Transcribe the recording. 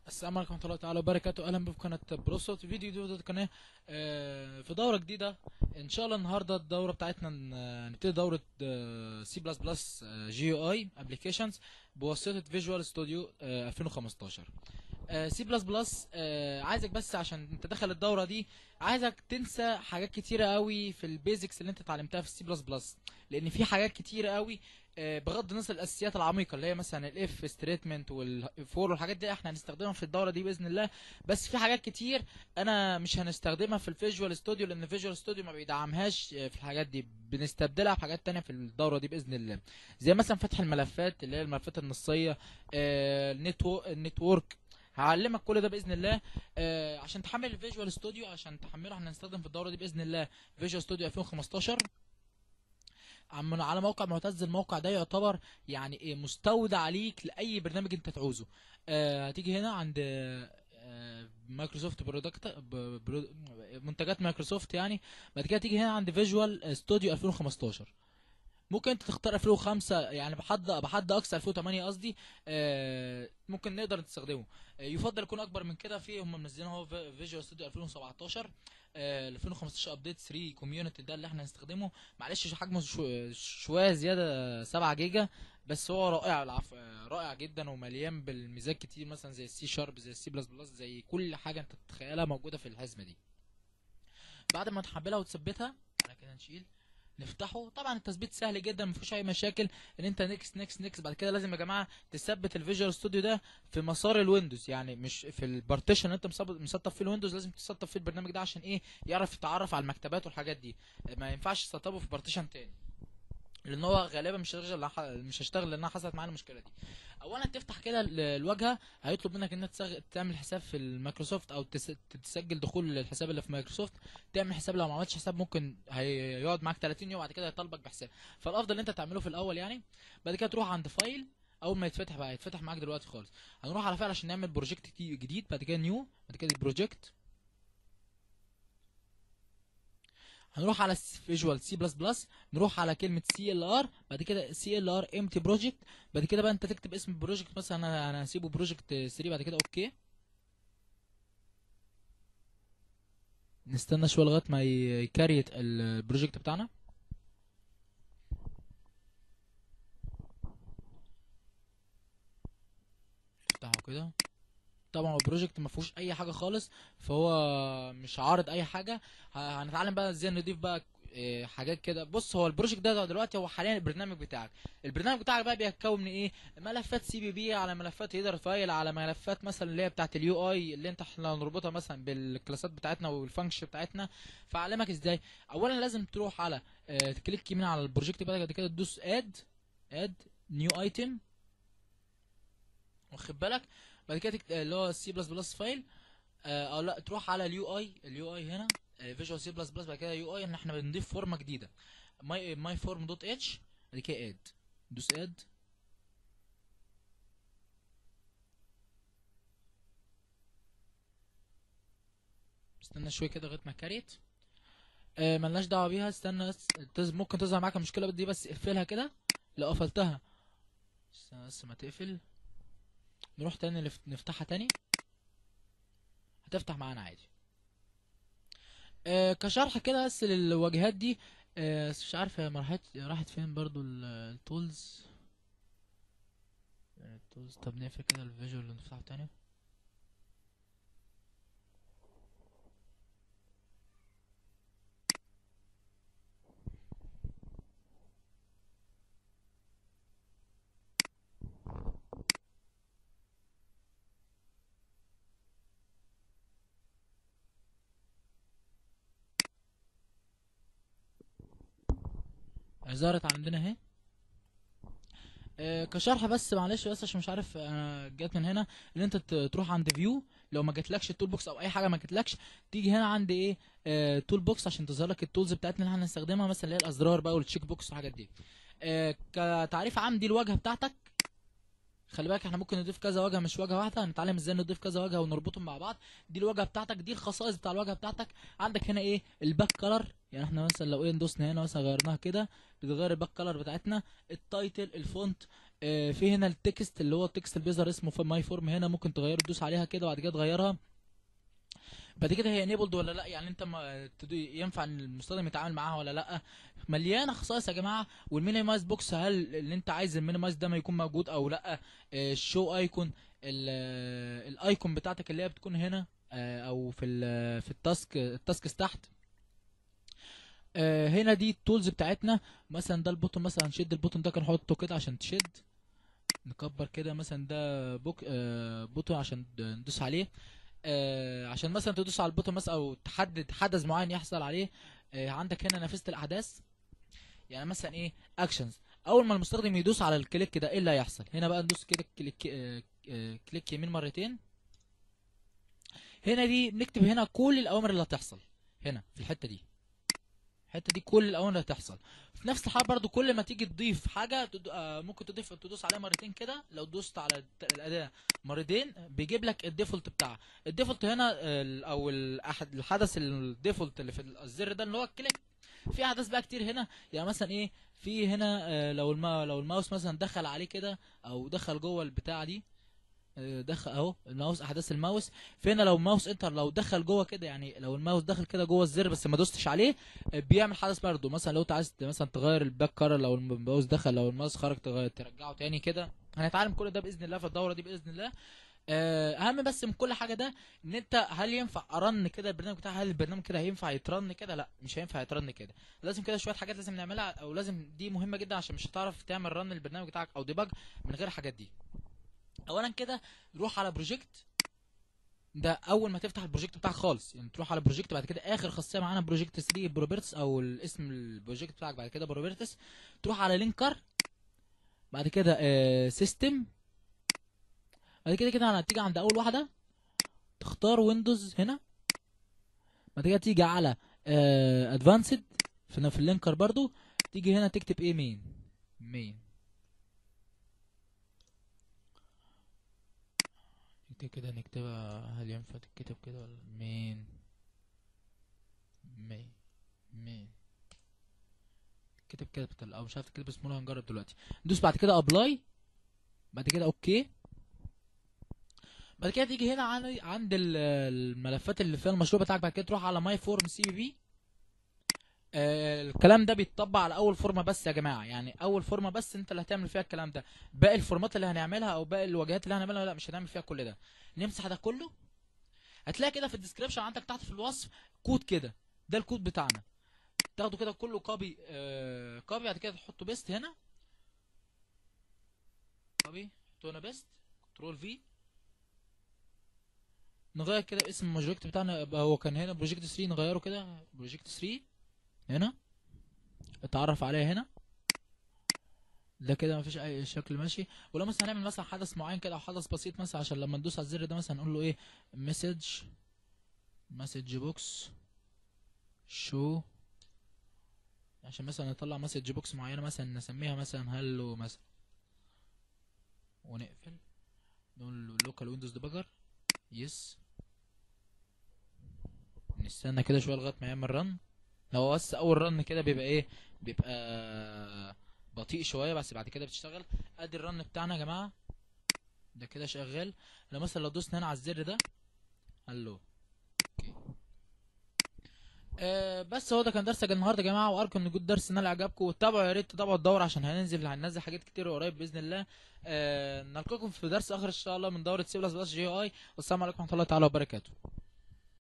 السلام عليكم ورحمة الله تعالى وبركاته أهلا بكم في قناة بروسوت فيديو جديد في القناة آه، في دورة جديدة إن شاء الله النهاردة الدورة بتاعتنا ن- نبتدي دورة سي بلس بلس جي يو اي ابلكيشنز بواسطة فيجوال ستوديو 2015 سي بلس بلس عايزك بس عشان انت داخل الدورة دي عايزك تنسى حاجات كتيرة قوي في البيزكس اللي انت اتعلمتها في السي بلس بلس لان في حاجات كتيرة قوي آه، بغض النظر الاساسيات العميقه اللي هي مثلا الاف ستريتمنت والفور والحاجات دي احنا هنستخدمها في الدوره دي باذن الله بس في حاجات كتير انا مش هنستخدمها في الفيجوال ستوديو لان الفيجوال ستوديو ما بيدعمهاش آه، في الحاجات دي بنستبدلها بحاجات تانية في الدوره دي باذن الله زي مثلا فتح الملفات اللي هي الملفات النصيه آه، النتو- النتورك هعلمك كل ده باذن الله آه عشان تحمل الفيجوال ستوديو عشان تحمله احنا هنستخدم في الدوره دي باذن الله فيجوال ستوديو 2015 عم على موقع معتز الموقع ده يعتبر يعني ايه مستودع ليك لاي برنامج انت تعوزه آه هتيجي هنا عند آه مايكروسوفت برودكت ب- برو- منتجات مايكروسوفت يعني بعد كده تيجي هنا عند فيجوال ستوديو 2015 ممكن انت تختار 2005 يعني بحد بحد اقصى 2008 قصدي آه ممكن نقدر نستخدمه آه يفضل يكون اكبر من كده في هم منزلين هو فيجوال ستوديو 2017 آه 2015 ابديت 3 كوميونتي ده اللي احنا هنستخدمه معلش حجمه شو- شويه زياده 7 جيجا بس هو رائع العف... آه، رائع جدا ومليان بالميزات كتير مثلا زي السي شارب زي السي بلس بلس زي كل حاجه انت تتخيلها موجوده في الحزمه دي بعد ما تحملها وتثبتها احنا كده نشيل نفتحه طبعا التثبيت سهل جدا مفيش اي مشاكل ان انت نكس نكس نكس بعد كده لازم يا جماعه تثبت الفيجوال ستوديو ده في مسار الويندوز يعني مش في البارتيشن اللي انت مثبت- مسطب فيه الويندوز لازم تسطب فيه البرنامج ده عشان ايه يعرف يتعرف على المكتبات والحاجات دي ما ينفعش تسطبه في بارتيشن تاني لان هو غالبا مش هيشتغل مش هيشتغل لانها حصلت معانا المشكله دي اولا تفتح كده ال- الواجهه هيطلب منك انك تسغ... تعمل حساب في المايكروسوفت او تس... تسجل دخول الحساب اللي في مايكروسوفت تعمل حساب لو ما عملتش حساب ممكن هيقعد معاك 30 يوم بعد كده هيطالبك بحساب فالافضل ان انت تعمله في الاول يعني بعد كده تروح عند فايل اول ما يتفتح بقى يتفتح معاك دلوقتي خالص هنروح على فايل عشان نعمل بروجكت جديد بعد كده نيو بعد كده بروجكت هنروح على فيجوال سي بلس بلس نروح على كلمه سي ال ار بعد كده سي ال ار امتي بروجكت بعد كده بقى انت تكتب اسم البروجكت مثلا انا انا هسيبه بروجكت 3 بعد كده اوكي نستنى شويه لغايه ما ي- يكريت البروجكت بتاعنا افتحه كده طبعا هو البروجكت ما فيهوش اي حاجه خالص فهو مش عارض اي حاجه ه- هنتعلم بقى ازاي نضيف بقى إيه، حاجات كده بص هو البروجكت ده دلوقتي هو حاليا البرنامج بتاعك البرنامج بتاعك بقى بيتكون من ايه ملفات سي بي بي على ملفات هيدر فايل على ملفات مثلا اللي هي بتاعت اليو اي اللي انت احنا هنربطها مثلا بالكلاسات بتاعتنا والفانكشن بتاعتنا فاعلمك ازاي اولا لازم تروح على اه تكليك يمين على البروجكت بتاعك بعد كده تدوس اد اد نيو ايتم واخد بالك بعد كده تكت... اللي هو سي بلس بلس فايل آه، او لا تروح على اليو اي اليو اي هنا فيجوال سي بلس بلس بعد كده يو اي ان احنا بنضيف فورمه جديده ماي ماي فورم دوت اتش بعد كده اد دوس اد استنى شويه كده لغايه ما كاريت آه ملناش دعوه بيها استنى بس تز... ممكن تظهر معاك المشكله دي بس اقفلها كده لو قفلتها استنى بس ما تقفل نروح تاني نف... نفتحها تاني هتفتح معانا عادي آه كشرح كده بس للواجهات دي آه بس مش عارف هي ما راحت راحت فين برضو ال- التولز يعني التولز طب نقفل كده الفيجوال اللي نفتحه تاني ظهرت عندنا اهي آه، كشرح بس معلش بس عشان مش عارف انا جت من هنا ان انت ت- تروح عند فيو لو ما جاتلكش التول بوكس او اي حاجه ما جاتلكش تيجي هنا عند ايه آه تول بوكس عشان تظهر لك التولز بتاعتنا اللي احنا هنستخدمها مثلا اللي هي الازرار بقى والتشيك بوكس والحاجات دي آه كتعريف عام دي الواجهه بتاعتك خلي بالك احنا ممكن نضيف كذا واجهه مش واجهه واحده هنتعلم ازاي نضيف كذا واجهه ونربطهم مع بعض دي الواجهه بتاعتك دي الخصائص بتاع الواجهه بتاعتك عندك هنا ايه الباك كلر يعني احنا مثلا لو ايه ندوسنا هنا مثلا غيرناها كده بتغير الباك كلر بتاعتنا التايتل الفونت آه، في هنا التكست اللي هو التكست اللي بيظهر اسمه ماي فورم هنا ممكن تغيره تدوس عليها كده وبعد كده تغيرها بعد كده هي انيبلد ولا لا يعني انت ما تدو- ينفع ان المستخدم يتعامل معاها ولا لا مليانه خصائص يا جماعه والمينيمايز بوكس هل اللي انت عايز المينيمايز ده ما يكون موجود او لا الشو ايكون الايكون بتاعتك اللي هي بتكون هنا آه، او في ال في التاسك التاسكس تحت آه، هنا دي التولز بتاعتنا مثلا ده البوتون مثلا هنشد البوتون ده كان نحطه كده عشان تشد نكبر كده مثلا ده بوك آه بوتون عشان د- ندوس عليه آه عشان مثلا تدوس على البوتون مثلا او تحدد حدث معين يحصل عليه آه عندك هنا نافذه الاحداث يعني مثلا ايه اكشنز اول ما المستخدم يدوس على الكليك ده ايه اللي هيحصل هنا بقى ندوس كده كليك آه آه كليك يمين مرتين هنا دي نكتب هنا كل الاوامر اللي هتحصل هنا في الحته دي الحته دي كل الاوامر اللي هتحصل في نفس الحال برضو كل ما تيجي تضيف حاجه تد... آه ممكن تضيف تدوس عليها مرتين كده لو دوست على الت- الاداه مرتين بيجيب لك الديفولت بتاعها الديفولت هنا آه، ال- او الأحد الحدث الديفولت اللي في الزر ده اللي هو الكليك في احداث بقى كتير هنا يعني مثلا ايه في هنا آه، لو الما لو الماوس مثلا دخل عليه كده او دخل جوه البتاعه دي آه، دخل اهو الماوس احداث الماوس فهنا لو الماوس انتر لو دخل جوه كده يعني لو الماوس دخل كده جوه الزر بس ما دوستش عليه آه، بيعمل حدث برضه مثلا لو انت عايز ت- مثلا تغير الباك كارر لو الماوس دخل لو الماوس خرج تغير ترجعه تاني كده هنتعلم كل ده باذن الله في الدوره دي باذن الله آه، اهم بس من كل حاجه ده ان انت هل ينفع ارن كده البرنامج بتاعي هل البرنامج كده هينفع يترن كده لا مش هينفع يترن كده لازم كده شويه حاجات لازم نعملها او لازم دي مهمه جدا عشان مش هتعرف تعمل رن البرنامج بتاعك او ديباج من غير الحاجات دي اولا كده روح على بروجكت ده اول ما تفتح البروجكت بتاعك خالص يعني تروح على بروجكت بعد كده اخر خاصيه معانا بروجكت 3 بروبرتس او الاسم البروجكت بتاعك بعد كده بروبرتس تروح على لينكر بعد كده سيستم بعد كده كده هتيجي عند اول واحده تختار ويندوز هنا بعد كده تيجي على ادفانسد في في اللينكر برضو تيجي هنا تكتب ايه مين مين نكتب كده نكتبها هل ينفع تتكتب كده ولا مين مين مين كتب كده بتل... او مش عارف تكتب اسمه هنجرب دلوقتي ندوس بعد كده ابلاي بعد كده اوكي بعد كده تيجي هنا عن- عند ال- الملفات اللي فيها المشروع بتاعك بعد كده تروح على ماي فورم سي بي بي الكلام ده بيتطبق على اول فورمه بس يا جماعه يعني اول فورمه بس انت اللي هتعمل فيها الكلام ده باقي الفورمات اللي هنعملها او باقي الواجهات اللي هنعملها لا مش هنعمل فيها كل ده نمسح ده كله هتلاقي كده في الديسكربشن عندك تحت في الوصف كود كده ده الكود بتاعنا تاخده كده كله كوبي آه كوبي بعد كده تحطه بيست هنا كوبي تحطه هنا بيست كنترول في نغير كده اسم البروجكت بتاعنا يبقى هو كان هنا بروجكت 3 نغيره كده بروجكت 3 هنا اتعرف عليها هنا ده كده مفيش اي شكل ماشي ولو مثلا هنعمل مثلا حدث معين كده او حدث بسيط مثلا عشان لما ندوس على الزر ده مثلا نقول له ايه مسج مسج بوكس شو عشان مثلا نطلع مسج بوكس معينه مثلا نسميها مثلا هلو مثلا ونقفل نقول له لوكال ويندوز ديباجر يس نستنى كده شويه لغايه ما يعمل رن هو بس اول رن كده بيبقى ايه بيبقى بطيء شويه بس بعد كده بتشتغل ادي الرن بتاعنا يا جماعه ده كده شغال لو مثلا لو دوسنا هنا على الزر ده هلو اوكي آه بس هو ده كان درسك النهارده يا جماعه وارجو ان يكون درس نال اعجابكم وتابعوا يا ريت تتابعوا الدوره عشان هننزل هننزل حاجات كتير قريب باذن الله آه نلقاكم في درس اخر ان شاء الله من دوره سي بلس بلس جي اي والسلام عليكم ورحمه الله تعالى وبركاته